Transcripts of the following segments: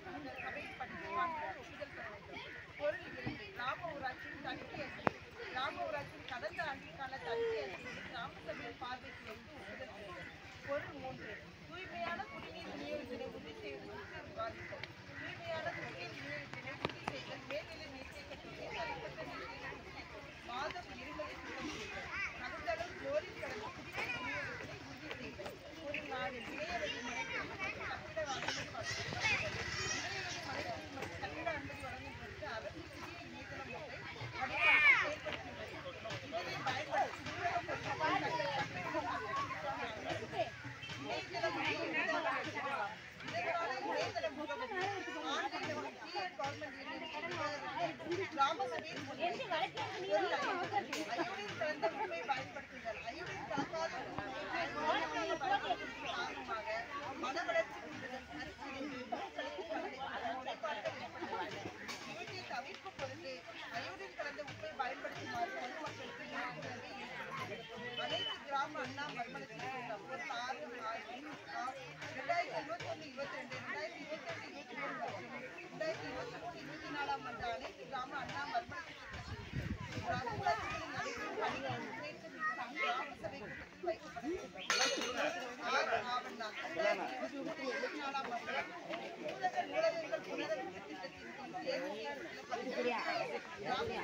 இந்த சபையில் படித்து வாங்க ஒப்புதல் பெற வேண்டும் பொருள் இரண்டு கிராம ஊராட்சியின் தணிக்கை அறிக்கை கிராம ஊராட்சியின் கடந்த ஆண்டிற்கான தணிக்கை அறிக்கையை கிராம சபையில் பார்வைக்கு வைத்து ஒப்புதல் பெற வேண்டும் பொருள் மூன்று தூய்மையான குடிநீர் விநியோகத்தினை உறுதி செய்வது குறித்து விவாதித்தல் தூய்மையான குடிநீர் விநியோகத்தினை உறுதி செய்தல் மேல்நிலை நீர்த்தேக்க தொட்டி தனிப்பட்ட நீர்த்தேக்க தொட்டி மாதம் இருமுறை சுத்தம் செய்தல் தகுந்தளவு குளோரின் கலந்த குடிநீர் விநியோகத்தினை உறுதி செய்தல் ஒரு நாடு இணையவழி மனைகளில் கட்டிட வாசலில் பார்த்து இணையவழி மனைகளில் மற்றும் கட்டிட அனுமதி வழங்கும் பொருட்டு அரசு புதிய இணையதளம் ஒன்றை வடிவமைத்து செயல்படுத்தியுள்ளது இதனை பயன்படுத்தி ஊரக பொதுமக்கள் தங்கள் கட்டிடங்கள் அமைத்து இணையதள முறையில் விண்ணப்பம் செய்யலாம். இதற்கான இணையதள முகவரி ஆன்லைனில் கீழே கவர்மெண்ட் யூனியன் கிராம சபையில் முன்னேற்றம். பொருள் ஐந்து. அயோடின் கலந்த உப்பை பயன்படுத்துதல் அயோடின் கலக்காத உப்பு அயோடின் பயன்படுத்துவதன் காரணமாக மனவளர்ச்சி குன்றுதல், கருச்சிதைவு, மூக்கடைப்பு, கல்லடைப்பு, முளைப்பாறுதல் ஏற்படுகிறது. இவற்றை தவிர்க்கும் பொருட்டு அயோடின் கலந்த உப்பை பயன்படுத்துமாறு பொதுமக்களுக்கு விழிப்புணர்வை ஏற்படுத்துகிறது. அனைத்து கிராம அண்ணா மறுமலர்ச்சி கூட்டம் ஒரு ஆறு ஆறு ரெண்டாயிரத்தி இருபத்தி ஒன்று இருபத்தி ரெண்டு ரெண்டாயிரத்தி இருபத்தி ரெண்டு இருபத்தி மூணு மற்றும் ரெண்டாயிரத்தி இருபத்தி மூணு இருபத்தி நாலாம் ஆண்டு அனைத்து கிராம அண்ணா மறுமலர்ச்சி கூட்டத்தில் கிராம ஊராட்சிகளில் நடைபெறும் பணிகள் முன்னேற்றம் குறித்து கிராம சபை கூட்டத்தில் வைக்கப்பட்டுள்ளது. ஆறு ஆவணா ரெண்டாயிரத்தி இருபத்தி மூணு இருபத்தி நாலாம் ஆண்டு ஊரக நூலகங்கள் புனரமைப்பு திட்டத்தின் கீழ் தேவையான சில பணிகளை கிராம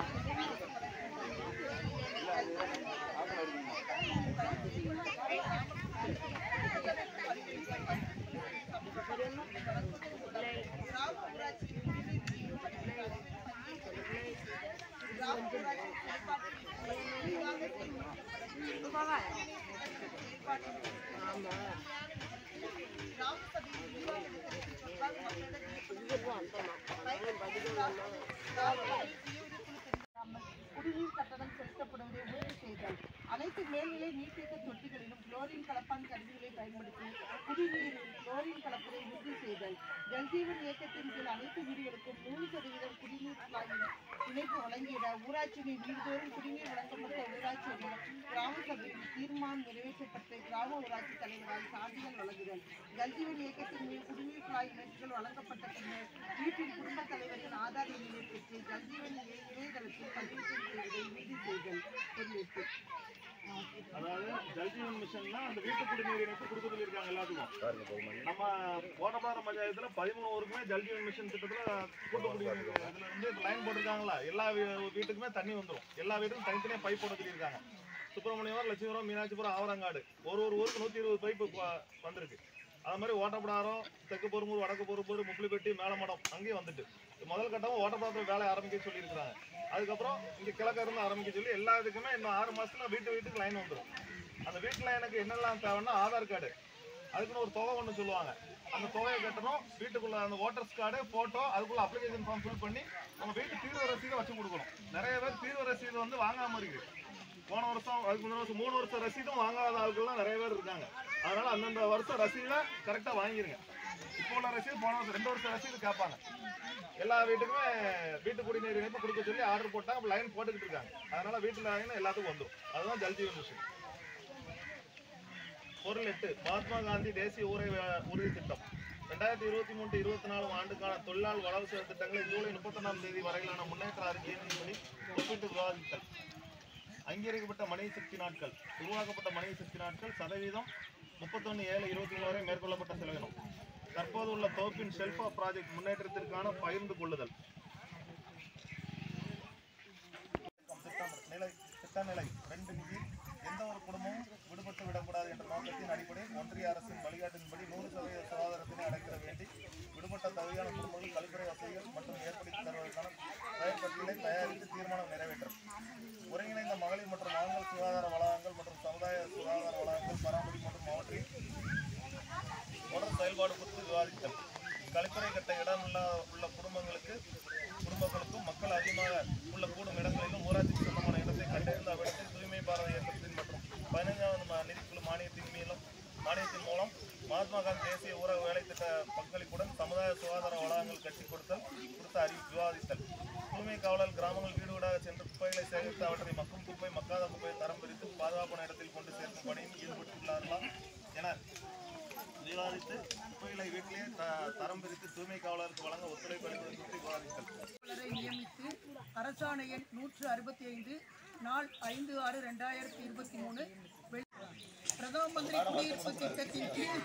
கிராம ஊராட்சி குடிநீர் விநியோக பணிகள் அனைவரும் பங்கேற்று கிராம ஊராட்சி செயல்பாட்டில் விரிவாக கிராம சபையில் விரிவாக விசாரித்து தொடர்பாக மக்களிடம் குடிநீர் கட்டணம் செலுத்தப்படுவதை உறுதி செய்தல் அனைத்து மேல்நிலை நீர்த்தேக்க தொட்டிகளிலும் குளோரின் கலப்பான் கருவிகளை பயன்படுத்தி குடிநீரில் குளோரின் கலப்பதை உறுதி செய்தல் ஜல்ஜீவன் இயக்கத்தின் கீழ் அனைத்து வீடுகளுக்கும் நூறு சதவீதம் குடிநீர் குழாயின் இணைப்பு வழங்கிட ஊராட்சிகளில் வீடுதோறும் குடிநீர் வழங்கப்பட்ட ஊராட்சி என கிராம சபையில் தீர்மானம் நிறைவேற்றப்பட்டு கிராம ஊராட்சி தலைவரால் சான்றிதழ் வழங்குதல் ஜல்ஜீவன் இயக்கத்தின் மேல் குடிநீர் குழாய் இணைப்புகள் வழங்கப்பட்ட பின்னர் வீட்டின் குடும்பத் தலைவரின் ஆதார் எண்ணினை பெற்று ஜல்ஜீவன் இணைய- இணையதளத்தில் பதிவு செய்வதை உறுதி செய்தல் பொருளேற்று அதாவது ஜல்ஜீவன் மிஷன்னா அந்த வீட்டு குடிநீர் இணைப்பு கொடுக்க சொல்லியிருக்காங்க எல்லாத்துக்கும் நம்ம கோட்டபாரம் பஞ்சாயத்துல பதிமூணு ஊருக்குமே ஜல்ஜீவன் மிஷன் திட்டத்துல கூட்டு குடிநீர் இதுல வந்து லைன் போட்டிருக்காங்களா எல்லா வீ- வீட்டுக்குமே தண்ணி வந்துடும் எல்லா வீட்டுக்கும் தனித்தனியா பைப் போட சொல்லியிருக்காங்க சுப்பிரமணியம் லட்சுமிபுரம் மீனாட்சிபுரம் ஆவரங்காடு ஒரு ஒரு ஊருக்கு நூத்தி இருபது பைப்பு வந்திருக்கு அது மாதிரி ஓட்டப்படாரம் தெற்கு பொறுமூர் வடக்கு பொறுப்பூர் முப்ளிப்பட்டி மேலமடம் அங்கேயும் வந்துட்டு முதல் கட்டமா ஓட்டப்படாரத்தில் வேலை ஆரம்பிக்க சொல்லியிருக்கிறாங்க அதுக்கப்புறம் இங்க கிழக்க இருந்து ஆரம்பிக்க சொல்லி எல்லா இதுக்குமே இன்னும் ஆறு மாசத்துல வீட்டு வீட்டுக்கு லைன் வந்துடும் அந்த வீட்டு லைனுக்கு என்னெல்லாம் தேவைன்னா ஆதார் கார்டு அதுக்குன்னு ஒரு தொகை ஒன்று சொல்லுவாங்க அந்த தொகையை கட்டணும் வீட்டுக்குள்ள அந்த ஓட்டர்ஸ் கார்டு போட்டோ அதுக்குள்ள அப்ளிகேஷன் ஃபார்ம் ஃபில் பண்ணி நம்ம வீட்டு தீர்வு ரசீதை வச்சு கொடுக்கணும் நிறைய பேர் தீர்வு ரசீது வந்து வாங்காம இருக்கு போன வருஷம் அதுக்கு முந்தின வருஷம் மூணு வருஷம் ரசீதும் வாங்காத ஆட்கள்லாம் நிறைய பேர் இருக்காங்க அதனால அந்தந்த வருஷம் ரசீதை கரெக்டாக வாங்கிருங்க இப்போ உள்ள ரசீது போன வருஷம் ரெண்டு வருஷம் ரசீது கேட்பாங்க எல்லா வீட்டுக்குமே வீட்டு குடிநீர் இணைப்பு கொடுக்க சொல்லி ஆர்டர் போட்டாங்க அப்போ லைன் போட்டுக்கிட்டு இருக்காங்க அதனால வீட்டு லைன் எல்லாத்துக்கும் வந்துடும் அதுதான் ஜல்ஜீவன் மிஷன் பொருள் எட்டு மகாத்மா காந்தி தேசிய ஊரை உறுதி திட்டம் ரெண்டாயிரத்தி இருபத்தி மூன்று இருபத்தி நாலு ஆண்டுக்கான தொழிலாளர் வளர்ச்சி திட்டங்களை ஜூலை முப்பத்தொன்னாம் தேதி வரையிலான முன்னேற்ற அறிக்கையின்படி ஒப்பிட்டு விவாதித்தல் அங்கீகரிக்கப்பட்ட மனித சக்தி நாட்கள் உருவாக்கப்பட்ட மனித சக்தி நாட்கள் சதவீதம் முப்பத்தொன்று ஏழு இருபத்தி ஏழு வரை மேற்கொள்ளப்பட்ட செலவினம் தற்போது உள்ள தொகுப்பின் ஷெல்ஃபா ப்ராஜெக்ட் முன்னேற்றத்திற்கான பகிர்ந்து கொள்ளுதல் திட்டம் நிலை திட்ட நிலை ரெண்டு நிதி எந்த ஒரு குடும்பமும் விடுபட்டு விடக்கூடாது என்ற நோக்கத்தின் அடிப்படையில் ஒன்றிய அரசின் வழிகாட்டின்படி நூறு சதவீத சுகாதாரத்தினை அடைக்கிற வேண்டி விடுபட்ட தகுதியான குடும்பங்கள் கழிப்பறை வசதிகள் மற்றும் ஏற்படுத்தி தருவதற்கான பெயர்பட்டியலை தயாரித்து தீர்மானம் நிறைவேற்றும் ஒருங்கிணைந்த மகளிர் மற்றும் ஆண்கள் சுகாதார வளாகங்கள் மற்றும் சமுதாய சுகாதார வளாகங்கள் பராமரிப்பு மற்றும் அவற்றின் தொடர் செயல்பாடு குறித்து விவாதித்தல் கழிப்பறை கட்ட இடம் உள்ள உள்ள குடும்பங்களுக்கு குடும்பங்களுக்கும் மக்கள் அதிகமாக உள்ள கூடும் இடங்களிலும் ஊராட்சிக்கு சொந்தமான இடத்தை கண்டறிந்து அவ்விடத்தில் தூய்மை பாரத இயக்கத்தின் மற்றும் பதினைஞ்சாவது ம- நிதிக்குழு மானியத்தின் மூலம் மானியத்தின் மூலம் மகாத்மா காந்தி தேசிய ஊரக வேலை திட்ட பங்களிப்புடன் சமுதாய சுகாதார வளாகங்கள் கட்டி கொடுத்தல் குறித்து அறி விவாதித்தல் தூய்மை காவலர் கிராமங்கள் வீடு வீடாக சென்று குப்பைகளை சேகரித்து அவற்றை மக்கும் குப்பை மக்காத குப்பையை தரம் பிரித்து பாதுகாப்பான இடத்தில் கொண்டு சேர்க்கும் பணியில் ஈடுபட்டுள்ளார்களா என விவாதித்து குப்பைகளை வீட்டிலேயே த தரம் பிரித்து தூய்மை காவலர் பார்வையாளருக்கு வழங்க ஒத்துழைப்பு அளிப்பது குறித்து விவாதித்தல் பொறுப்பாளரை நியமித்து அரசாணை எண் நூற்று அறுபத்தி ஐந்து நாள் ஐந்து ஆறு ரெண்டாயிரத்தி இருபத்தி மூணு பிரதம மந்திரி குடியிருப்பு திட்டத்தின் கீழ்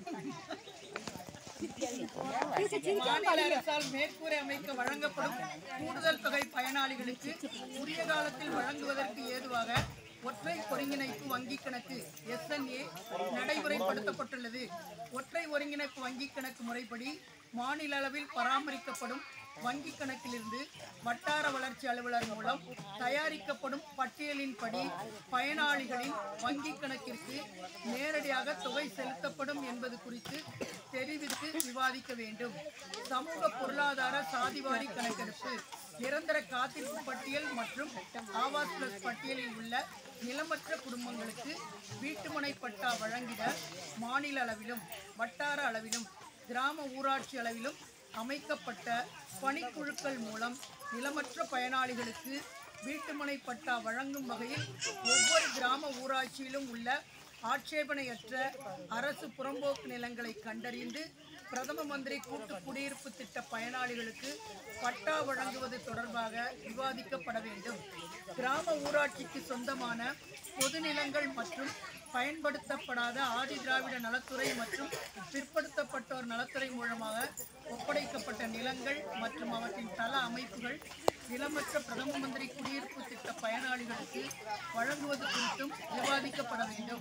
மாநில அரசால் மேற்கூரை அமைக்க வழங்கப்படும் கூடுதல் தொகை பயனாளிகளுக்கு உரிய காலத்தில் வழங்குவதற்கு ஏதுவாக ஒற்றை ஒருங்கிணைப்பு வங்கிக் கணக்கு எஸ்என்ஏ நடைமுறைப்படுத்தப்பட்டுள்ளது ஒற்றை ஒருங்கிணைப்பு வங்கிக் கணக்கு முறைப்படி மாநில அளவில் பராமரிக்கப்படும் வங்கிக் கணக்கிலிருந்து வட்டார வளர்ச்சி அலுவலர் மூலம் தயாரிக்கப்படும் பட்டியலின்படி பயனாளிகளின் வங்கிக் கணக்கிற்கு நேரடியாக தொகை செலுத்தப்படும் என்பது குறித்து தெரிவித்து விவாதிக்க வேண்டும் சமூக பொருளாதார சாதிவாரி கணக்கெடுப்பு நிரந்தர காத்திருப்பு பட்டியல் மற்றும் ஆவாஸ் பிளஸ் பட்டியலில் உள்ள நிலமற்ற குடும்பங்களுக்கு வீட்டுமனை பட்டா வழங்கிட மாநில அளவிலும் வட்டார அளவிலும் கிராம ஊராட்சி அளவிலும் அமைக்கப்பட்ட பணிக்குழுக்கள் மூலம் நிலமற்ற பயனாளிகளுக்கு வீட்டுமனை பட்டா வழங்கும் வகையில் ஒவ்வொரு கிராம ஊராட்சியிலும் உள்ள ஆட்சேபனையற்ற அரசு புறம்போக்கு நிலங்களை கண்டறிந்து பிரதம மந்திரி கூட்டு குடியிருப்பு திட்ட பயனாளிகளுக்கு பட்டா வழங்குவது தொடர்பாக விவாதிக்கப்பட வேண்டும் கிராம ஊராட்சிக்கு சொந்தமான பொது நிலங்கள் மற்றும் பயன்படுத்தப்படாத ஆதி திராவிட நலத்துறை மற்றும் பிற்படுத்தப்பட்டோர் நலத்துறை மூலமாக ஒப்படைக்கப்பட்ட நிலங்கள் மற்றும் அவற்றின் தள அமைப்புகள் நிலமற்ற பிரதம மந்திரி குடியிருப்பு திட்ட பயனாளிகளுக்கு வழங்குவது குறித்தும் விவாதிக்கப்பட வேண்டும்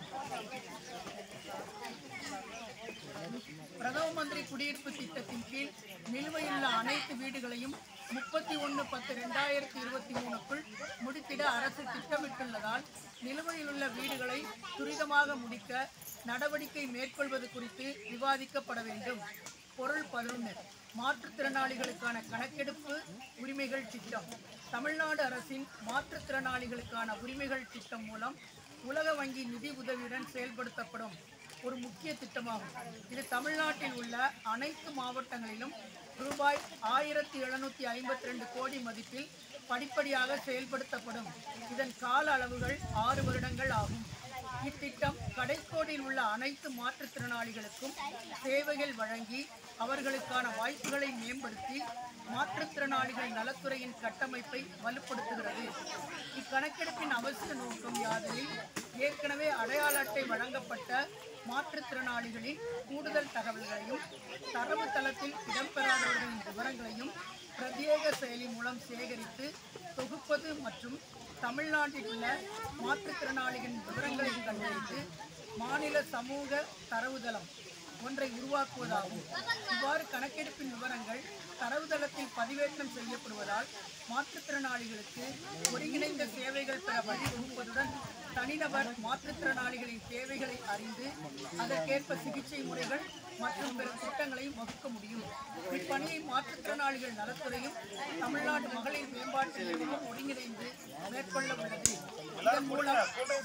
பிரதம மந்திரி குடியிருப்பு திட்டத்தின் கீழ் நிலுவையுள்ள அனைத்து வீடுகளையும் முப்பத்தி ஒன்று பத்து ரெண்டாயிரத்தி இருபத்தி மூணுக்குள் முடித்திட அரசு திட்டமிட்டுள்ளதால் நிலுவையில் உள்ள வீடுகளை துரிதமாக முடிக்க நடவடிக்கை மேற்கொள்வது குறித்து விவாதிக்கப்பட வேண்டும் பொருள் பதினொன்று மாற்றுத்திறனாளிகளுக்கான கணக்கெடுப்பு உரிமைகள் திட்டம் தமிழ்நாடு அரசின் மாற்றுத்திறனாளிகளுக்கான உரிமைகள் திட்டம் மூலம் உலக வங்கி நிதி உதவியுடன் செயல்படுத்தப்படும் ஒரு முக்கிய திட்டமாகும் இது தமிழ்நாட்டில் உள்ள அனைத்து மாவட்டங்களிலும் ரூபாய் ஆயிரத்தி எழுநூத்தி ஐம்பத்தி ரெண்டு கோடி மதிப்பில் படிப்படியாக செயல்படுத்தப்படும் இதன் கால அளவுகள் ஆறு வருடங்கள் ஆகும் இத்திட்டம் கடைக்கோடியில் உள்ள அனைத்து மாற்றுத்திறனாளிகளுக்கும் சேவைகள் வழங்கி அவர்களுக்கான வாய்ப்புகளை மேம்படுத்தி மாற்றுத்திறனாளிகள் நலத்துறையின் கட்டமைப்பை வலுப்படுத்துகிறது இக்கணக்கெடுப்பின் அவசிய நோக்கம் யாதெனில் ஏற்கனவே அடையாள அட்டை வழங்கப்பட்ட மாற்றுத்திறனாளிகளின் கூடுதல் தகவல்களையும் தரவுத்தளத்தில் இடம்பெறாதவர்களின் விவரங்களையும் பிரத்யேக செயலி மூலம் சேகரித்து தொகுப்பது மற்றும் தமிழ்நாட்டில் உள்ள மாற்றுத்திறனாளிகளின் விவரங்களை கண்டறிந்து மாநில சமூக தரவுதளம் ஒன்றை உருவாக்குவதாகும் இவ்வாறு கணக்கெடுப்பின் விவரங்கள் தரவுதளத்தில் பதிவேற்றம் செய்யப்படுவதால் மாற்றுத்திறனாளிகளுக்கு ஒருங்கிணைந்த சேவைகள் பெற வழிவகுப்பதுடன் தனிநபர் மாற்றுத்திறனாளிகளின் தேவைகளை அறிந்து அதற்கேற்ப சிகிச்சை முறைகள் மற்றும் பிற திட்டங்களையும் வகுக்க முடியும் இப்பணியை மாற்றுத்திறனாளிகள் நலத்துறையும் தமிழ்நாடு மகளிர் மேம்பாட்டு நிலையமும் ஒருங்கிணைந்து மேற்கொள்ள உள்ளது இதன் மூலம்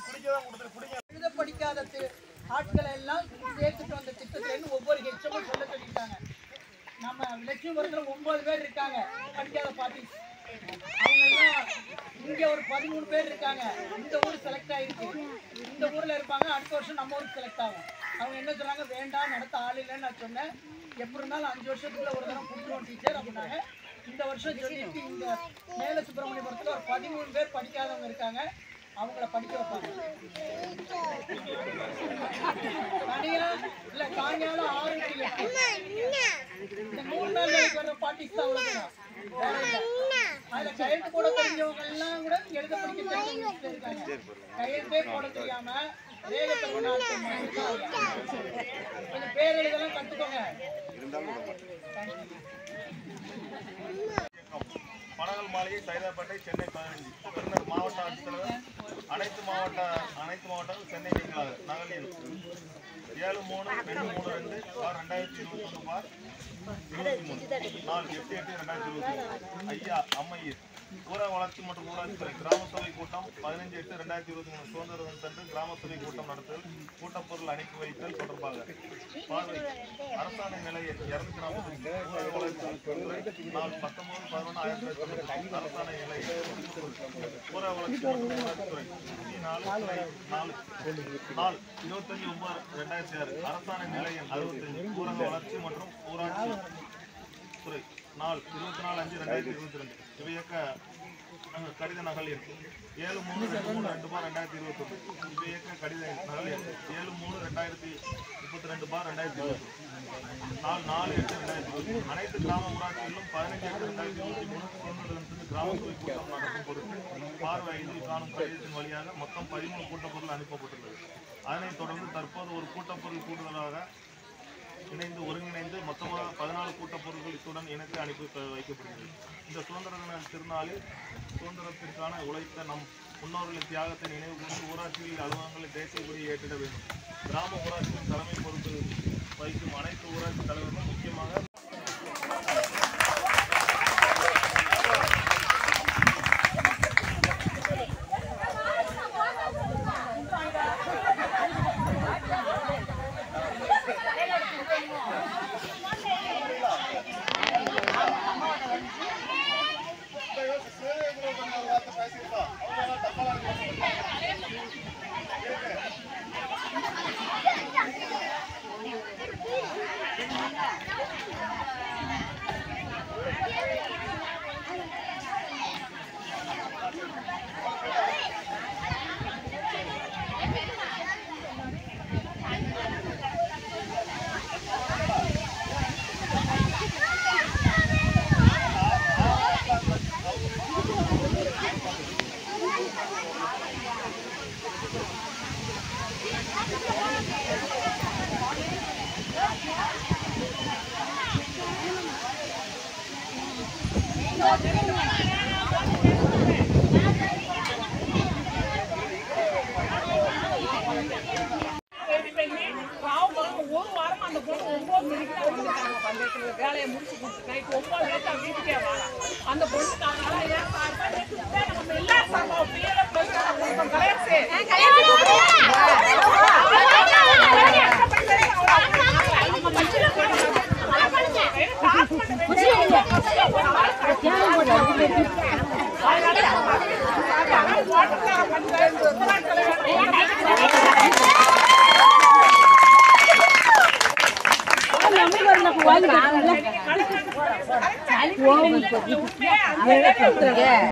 எழுத படிக்காத தி- ஆட்களை எல்லாம் சேர்த்துட்டு வந்த திட்டத்திலேருந்து ஒவ்வொரு ஹெச்சமும் சொல்ல சொல்லிட்டாங்க நம்ம லட்சுமிபுரத்தில் ஒன்பது பேர் இருக்காங்க படிக்காத பார்ட்டி அவங்க எல்லாம் இங்க ஒரு பதிமூணு பேர் இருக்காங்க இந்த ஊர் செலக்ட் ஆயிருக்கு இந்த ஊர்ல இருப்பாங்க அடுத்த வருஷம் நம்ம ஊருக்கு செலக்ட் ஆகும் அவங்க என்ன சொல்றாங்க வேண்டாம் நடத்த ஆள் இல்லைன்னு நான் சொன்னேன் எப்படி இருந்தாலும் அஞ்சு வருஷத்துக்குள்ள ஒரு தரம் கொடுத்துருவோம் டீச்சர் அப்படின்னாங்க இந்த வருஷம் சொல்லிட்டு இந்த மேல சுப்பிரமணியபுரத்துல ஒரு பதிமூணு பேர் படிக்காதவங்க இருக்காங்க அவங்கள படிக்க வைப்பாங்க தனியா இல்ல சாயங்காலம் ஆறு டு எட்டு இந்த மூணு நாள் வேலைக்கு வர்ற பாட்டிஸ் தான் அவ்வளவுதான் வேற இல்ல. அதுல கையெழுத்து போட தெரிஞ்சவங்க எல்லாம் கூட எழுத படிக்க தெரிஞ்சவங்க வீட்டுல இருக்காங்க கையெழுத்தே போட தெரியாம ரேக தமிழ்நாட்டு கொஞ்சம் பேர் எழுதலாம் கத்துக்கோங்க பனகல் மாளிகை சைதாப்பேட்டை சென்னை பதினஞ்சு பின்னர் மாவட்ட ஆட்சித்தலைவர் அனைத்து மாவட்ட அனைத்து மாவட்டங்கள் சென்னை நீங்களாக நகலில் ஏழு மூணு ரெண்டு மூணு ரெண்டு பார் ரெண்டாயிரத்தி இருபத்தி ஒன்று பார் இருபத்தி மூணு நாலு எட்டு எட்டு ரெண்டாயிரத்தி இருபத்தி மூணு ஐயா அம்மையர் ஊரக வளர்ச்சி மற்றும் ஊராட்சித்துறை கிராம சபை கூட்டம் பதினஞ்சு எட்டு ரெண்டாயிரத்தி இருபத்தி மூணு சுதந்திர தினத்தன்று கிராம சபை கூட்டம் நடத்தல் கூட்டப்பொருள் அனுப்பி வைத்தல் தொடர்பாக பார்வை அரசாணை நிலையில் இருநூத்தி நாற்பத்தி ஊரக வளர்ச்சி நாள் பத்தொன்பது பதினொன்று ஆயிரத்தி தொள்ளாயிரத்தி அரசாணை நிலையில் ஊரக வளர்ச்சி மற்றும் ஊராட்சித்துறை விதி நாலு துறை நாலு நாள் இருபத்தஞ்சு ஒன்பது ரெண்டாயிரத்தி ஆறு அரசாணை நிலையம் அறுபத்தஞ்சு ஊரக வளர்ச்சி மற்றும் ஊராட்சி துறை நாள் இருபத்தி நாலு அஞ்சு ரெண்டாயிரத்தி இருபத்தி ரெண்டு இவை இயக்க அஹ், கடித நகல் எண் ஏழு மூணு ரெண்டு மூணு ரெண்டு பார் ரெண்டாயிரத்தி இருபத்தொன்று இவை இயக்க கடித நகல் எண் ஏழு மூணு ரெண்டாயிரத்தி முப்பத்தி ரெண்டு பார் ரெண்டாயிரத்தி இருபத்தி நாலு நாலு எட்டு ரெண்டாயிரத்தி இருபத்தி அனைத்து கிராம ஊராட்சிகளிலும் பதினஞ்சு எட்டு ரெண்டாயிரத்தி இருபத்தி மூணு சுதந்திரத்திற்கு கிராம சபை கூட்டம் நடக்கும் பொருட்டு பார்வை ஐந்தில் காணும் கடிதத்தின் வழியாக மொத்தம் பதிமூணு கூட்டப்பொருள் அனுப்பப்பட்டுள்ளது அதனைத் தொடர்ந்து தற்போது ஒரு கூட்டப்பொருள் கூடுதலாக இணைந்து ஒருங்கிணைந்து மொத்தமாக பதினாலு கூட்டப்பொருட்கள் இத்துடன் இணைத்து அனுப்பி ப- வைக்கப்படுகிறது இந்த சுதந்திர தின திருநாளில் சுதந்திரத்திற்கான உழைத்த நம் முன்னோர்களின் தியாகத்தை நினைவு கூர்ந்து ஊராட்சிகளில் அலுவலகங்களில் தேசிய கொடியை ஏற்றிட வேண்டும் கிராம ஊராட்சியின் தலைமை பொறுப்பு வகிக்கும் அனைத்து ஊராட்சி தலைவர்களும் முக்கியமாக ஒரு வாரமா அந்த பொண்ணு ஒன்பது மணிக்கு தான் வந்துட்டாங்க பஞ்சாயத்துல வேலையை முடிச்சு கொடுத்து நைட் ஒன்பது மணிக்கு தான் வீட்டுக்கே வரா அந்த பொண்ணு அதனால ஏன் சார்பா நேத்து கூட நம்ம எல்லா சார்பா பிஎல்எ பிளஸ் கொடுத்தோம் கலையரசு வாங்கி